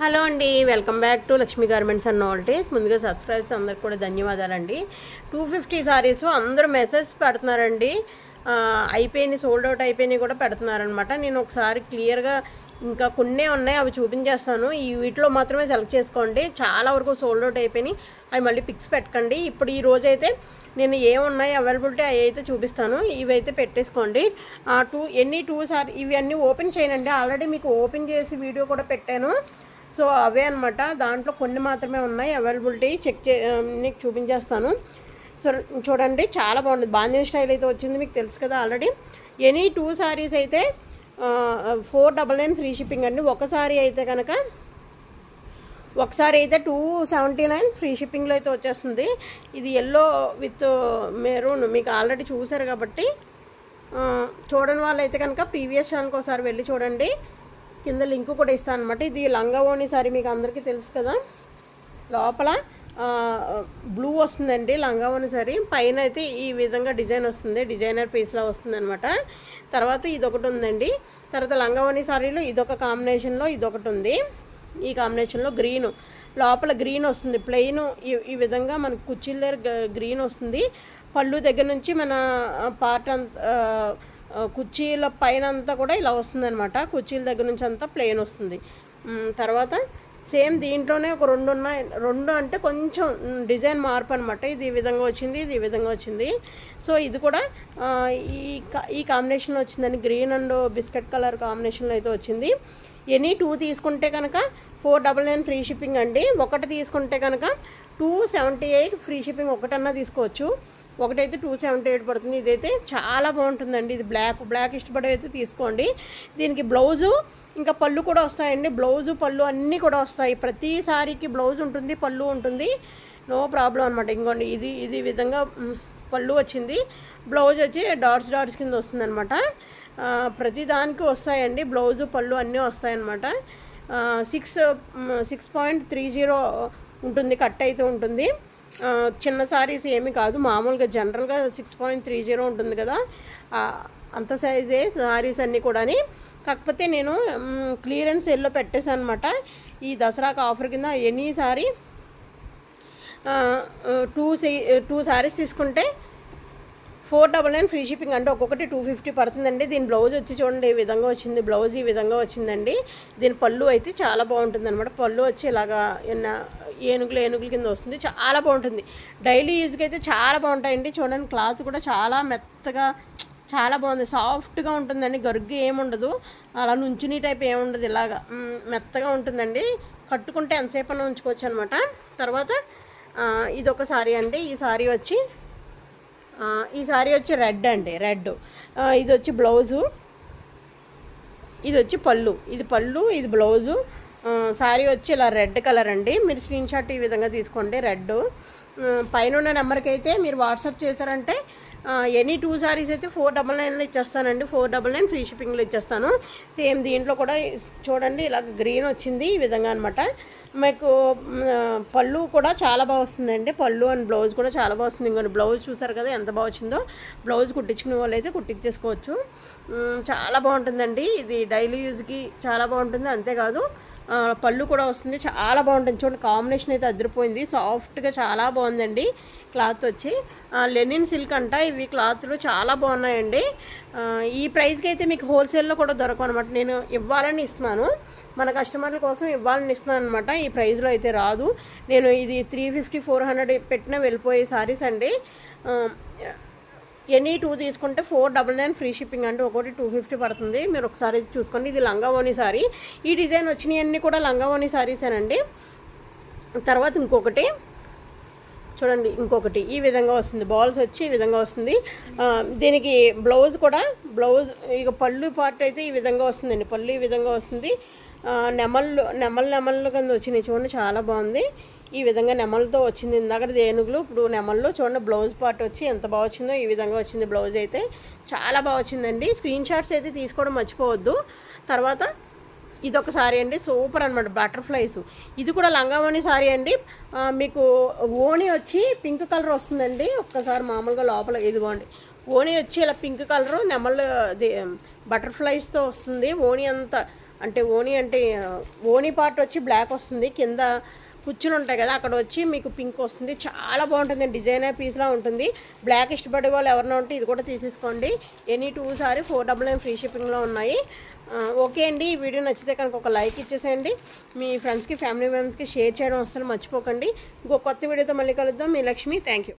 hello అండి welcome back to Lakshmi garments and నాల్టీస్ ముందుగా సబ్స్క్రైబ్స్ అందరికి కూడా ధన్యవాదాలండి టూ ఫిఫ్టీ సారీస్ అందరూ మెసేజ్ పెడుతున్నారండి ఆ, అయిపోయినాయి సోల్డ్ అవుట్ అయిపోయినాయి కూడా పెడుతున్నారనమాట నేను ఒకసారి క్లియర్గా ఇంకా కొన్నే ఉన్నాయి అవి చూపించేస్తాను ఈ వీటిలో మాత్రమే సెలెక్ట్ చేసుకోండి చాలా వరకు సోల్డ్ అవుట్ అయిపోయినాయి అవి మళ్ళీ పిక్స్ పెట్టకండి ఇప్పుడు ఈ రోజు అయితే నేను ఏమున్నాయి అవైలబిలిటీ అవి అయితే చూపిస్తాను ఇవైతే పెట్టేసుకోండి టూ ఎన్ని టూ సార్ ఇవి అన్నీ ఓపెన్ చేయనండి ఆల్రెడీ మీకు ఓపెన్ చేసి వీడియో కూడా పెట్టాను సో అవే అనమాట దాంట్లో కొన్ని మాత్రమే ఉన్నాయి అవైలబిలిటీ చెక్ చే ఆ, మీకు చూపించేస్తాను సో చూడండి చాలా బాగుంది బాంధిని స్టైల్ అయితే వచ్చింది మీకు తెలుసు కదా ఆల్రెడీ ఎనీ టూ సారీస్ అయితే four double nine free shipping అండి ఒక సారీ అయితే కనుక ఒకసారి అయితే టూ సెవెంటీ నైన్ ఫ్రీ షిప్పింగ్లో అయితే వచ్చేస్తుంది ఇది ఎల్లో విత్ మెరూన్ మీకు ఆల్రెడీ చూసారు కాబట్టి ఆ, చూడని వాళ్ళైతే కనుక ప్రీవియస్ ఛానల్కి ఒకసారి వెళ్ళి చూడండి కింద లింక్ కూడా ఇస్తాను అనమాట ఇది లంగా ఓణి సారీ మీకు అందరికీ తెలుసు కదా లోపల బ్లూ వస్తుందండి లంగా ఓణి సారీ పైన అయితే ఈ విధంగా డిజైన్ వస్తుంది డిజైనర్ పీస్లో వస్తుంది అనమాట తర్వాత ఇదొకటి ఉందండి తర్వాత లంగా ఓణి సారీలో ఇదొక కాంబినేషన్లో ఇదొకటి ఉంది ఈ కాంబినేషన్లో గ్రీన్ లోపల గ్రీన్ వస్తుంది ప్లెయిన్ ఈ ఈ విధంగా మనకు కుర్చీల దగ్గర గ- గ్రీన్ వస్తుంది పళ్ళు దగ్గర నుంచి మన పార్ట్ అంత ఆ, ఆ, కుర్చీల పైన అంతా కూడా ఇలా వస్తుంది అనమాట కుర్చీల దగ్గర నుంచి అంతా ప్లెయిన్ వస్తుంది మ్, తర్వాత సేమ్ దీంట్లోనే ఒక రెండు ఉన్నాయి రెండు అంటే కొంచెం మ్, డిజైన్ మార్పు అనమాట ఇది ఈ విధంగా వచ్చింది ఇది ఈ విధంగా వచ్చింది సో ఇది కూడా ఆ, ఈ కా- ఈ కాంబినేషన్లో వచ్చిందండి గ్రీన్ అండ్ బిస్కెట్ కలర్ కాంబినేషన్లో అయితే వచ్చింది ఎనీ టూ తీసుకుంటే కనుక four double nine free shipping అండి ఒకటి తీసుకుంటే కనుక two seventy eight free shipping ఒకటన్నా తీసుకోవచ్చు ఒకటైతే టూ సెవెంటీ ఎయిట్ పడుతుంది ఇదైతే చాలా బాగుంటుందండి ఇది బ్లాక్ బ్లాక్ ఇష్టపడే అయితే తీసుకోండి దీనికి బ్లౌజు ఇంకా పళ్ళు కూడా వస్తాయండి బ్లౌజు పళ్ళు అన్నీ కూడా వస్తాయి ప్రతి సారీకి బ్లౌజ్ ఉంటుంది పళ్ళు ఉంటుంది నో ప్రాబ్లం అనమాట ఇంకోండి ఇది ఇది ఈ విధంగా మ్, పళ్ళు వచ్చింది బ్లౌజ్ వచ్చి డాట్స్ డాట్స్ కింద వస్తుంది అనమాట ప్రతి దానికి వస్తాయండి బ్లౌజు పళ్ళు అన్నీ వస్తాయన్నమాట six six point three zero ఉంటుంది కట్ అయితే ఉంటుంది ఆ, చిన్న సారీస్ ఏమి కాదు మామూలుగా జనరల్గా సిక్స్ పాయింట్ త్రీ జీరో ఉంటుంది కదా ఆ, అంత సైజే సారీస్ అన్నీ కూడాని కాకపోతే నేను క్లియరెన్స్ ఎల్లో పెట్టేసాను అనమాట ఈ దసరాకు ఆఫర్ కింద any sari two two saris తీసుకుంటే four double nine free shipping అంటే ఒక్కొక్కటి టూ ఫిఫ్టీ పడుతుందండి దీని బ్లౌజ్ వచ్చి చూడండి ఈ విధంగా వచ్చింది బ్లౌజ్ ఈ విధంగా వచ్చిందండి దీని పళ్ళు అయితే చాలా బాగుంటుంది అనమాట పళ్ళు వచ్చి ఇలాగా ఎన్న ఏనుగులు ఏనుగుల కింద వస్తుంది చాలా బాగుంటుంది డైలీ యూజ్కి అయితే చాలా బాగుంటాయండి చూడండి క్లాత్ కూడా చాలా మెత్తగా చాలా బాగుంది సాఫ్ట్గా ఉంటుందండి గరుగ్గు ఏముండదు అలా నుంచుని టైప్ ఏముండదు ఇలాగా మ్, మెత్తగా ఉంటుందండి కట్టుకుంటే ఎంతసేపు అన్నా ఉంచుకోవచ్చు అనమాట తర్వాత ఆ, ఇదొక సారీ అండి ఈ సారీ వచ్చి ఆ, ఈ సారీ వచ్చి రెడ్ అండి రెడ్ ఆ, ఇది వచ్చి బ్లౌజు ఇది వచ్చి పళ్ళు ఇది పళ్ళు ఇది బ్లౌజు ఆ, సారీ వచ్చి ఇలా రెడ్ కలర్ అండి మీరు స్క్రీన్ షాట్ ఈ విధంగా తీసుకోండి రెడ్ ఆ, పైన ఉన్న నెంబర్కి అయితే మీరు వాట్సాప్ చేశారంటే ఎనీ టూ సారీస్ అయితే ఫోర్ డబల్ నైన్లో ఇచ్చేస్తానండి ఫోర్ డబల్ నైన్ ఫ్రీ షిప్పింగ్లో ఇచ్చేస్తాను సేమ్ దీంట్లో కూడా చూడండి ఇలా గ్రీన్ వచ్చింది ఈ విధంగా అనమాట మీకు మ్, పళ్ళు కూడా చాలా బాగా వస్తుందండి పళ్ళు అండ్ బ్లౌజ్ కూడా చాలా బాగా వస్తుంది ఇంకొన్ని బ్లౌజ్ చూసారు కదా ఎంత బాగా వచ్చిందో బ్లౌజ్ కుట్టించుకునే వాళ్ళు అయితే కుట్టించేసుకోవచ్చు మ్, చాలా బాగుంటుందండి ఇది డైలీ యూజ్కి చాలా బాగుంటుంది అంతేకాదు ఆ, పళ్ళు కూడా వస్తుంది చాలా బాగుంటుంది చూడండి కాంబినేషన్ అయితే అదిరిపోయింది సాఫ్ట్గా చాలా బాగుందండి క్లాత్ వచ్చి ఆ, లెనిన్ సిల్క్ అంట ఇవి క్లాత్లు చాలా బాగున్నాయండి ఆ, ఈ ప్రైస్కి అయితే మీకు హోల్సేల్లో కూడా దొరకవు అనమాట నేను ఇవ్వాలని ఇస్తున్నాను మన కస్టమర్ల కోసం ఇవ్వాలని ఇస్తున్నాను అనమాట ఈ ప్రైస్లో అయితే రాదు నేను ఇది త్రీ ఫిఫ్టీ ఫోర్ హండ్రెడ్ పెట్టిన వెళ్ళిపోయే సారీస్ అండి ఆ, ఎనీ టూ తీసుకుంటే four double nine free shipping అంటే ఒకటి టూ ఫిఫ్టీ పడుతుంది మీరు ఒకసారి చూసుకోండి ఇది లంగా ఓని సారీ ఈ డిజైన్ వచ్చినవన్నీ కూడా లంగా ఓని సారీసేనండి తర్వాత ఇంకొకటి చూడండి ఇంకొకటి ఈ విధంగా వస్తుంది బాల్స్ వచ్చి ఈ విధంగా వస్తుంది ఆ, దీనికి బ్లౌజ్ కూడా బ్లౌజ్ ఇక పళ్ళు పార్ట్ అయితే ఈ విధంగా వస్తుందండి పళ్ళు ఈ విధంగా వస్తుంది ఆ, నెమళ్ళు నెమల్ నెమళ్ళు కింద వచ్చినాయి చూడండి చాలా బాగుంది ఈ విధంగా నెమలతో వచ్చింది ఇందాక ఏనుగులు ఇప్పుడు నెమళ్ళు చూడండి బ్లౌజ్ పార్ట్ వచ్చి ఎంత బాగా వచ్చిందో ఈ విధంగా వచ్చింది బ్లౌజ్ అయితే చాలా బాగా వచ్చిందండి స్క్రీన్ షాట్స్ అయితే తీసుకోవడం మర్చిపోవద్దు తర్వాత ఇదొక సారీ అండి సూపర్ అనమాట బటర్ఫ్లైస్ ఇది కూడా లంగావణి సారీ అండి ఆ, మీకు ఓణి వచ్చి పింక్ కలర్ వస్తుందండి ఒక్కసారి మామూలుగా లోపల ఇదిగోండి ఓణి వచ్చి ఇలా పింక్ కలర్ నెమల్ బటర్ఫ్లైస్తో వస్తుంది ఓణి అంతా అంటే ఓణి అంటే ఆ, ఓణి పార్ట్ వచ్చి బ్లాక్ వస్తుంది కింద కుచ్చులు ఉంటాయి కదా అక్కడ వచ్చి మీకు పింక్ వస్తుంది చాలా బాగుంటుంది డిజైనర్ పీస్లా ఉంటుంది బ్లాక్ ఇష్టపడే వాళ్ళు ఎవరైనా ఉంటే ఇది కూడా తీసేసుకోండి any two sari four double nine free షిప్పింగ్లో ఉన్నాయి ఆ, ఓకే అండి ఈ వీడియో నచ్చితే కనుక ఒక లైక్ ఇచ్చేసేయండి మీ ఫ్రెండ్స్కి ఫ్యామిలీ మెంబర్స్కి షేర్ చేయడం అసలు మర్చిపోకండి ఇంకో కొత్త వీడియోతో మళ్ళీ కలుద్దాం మీ లక్ష్మి థ్యాంక్ యూ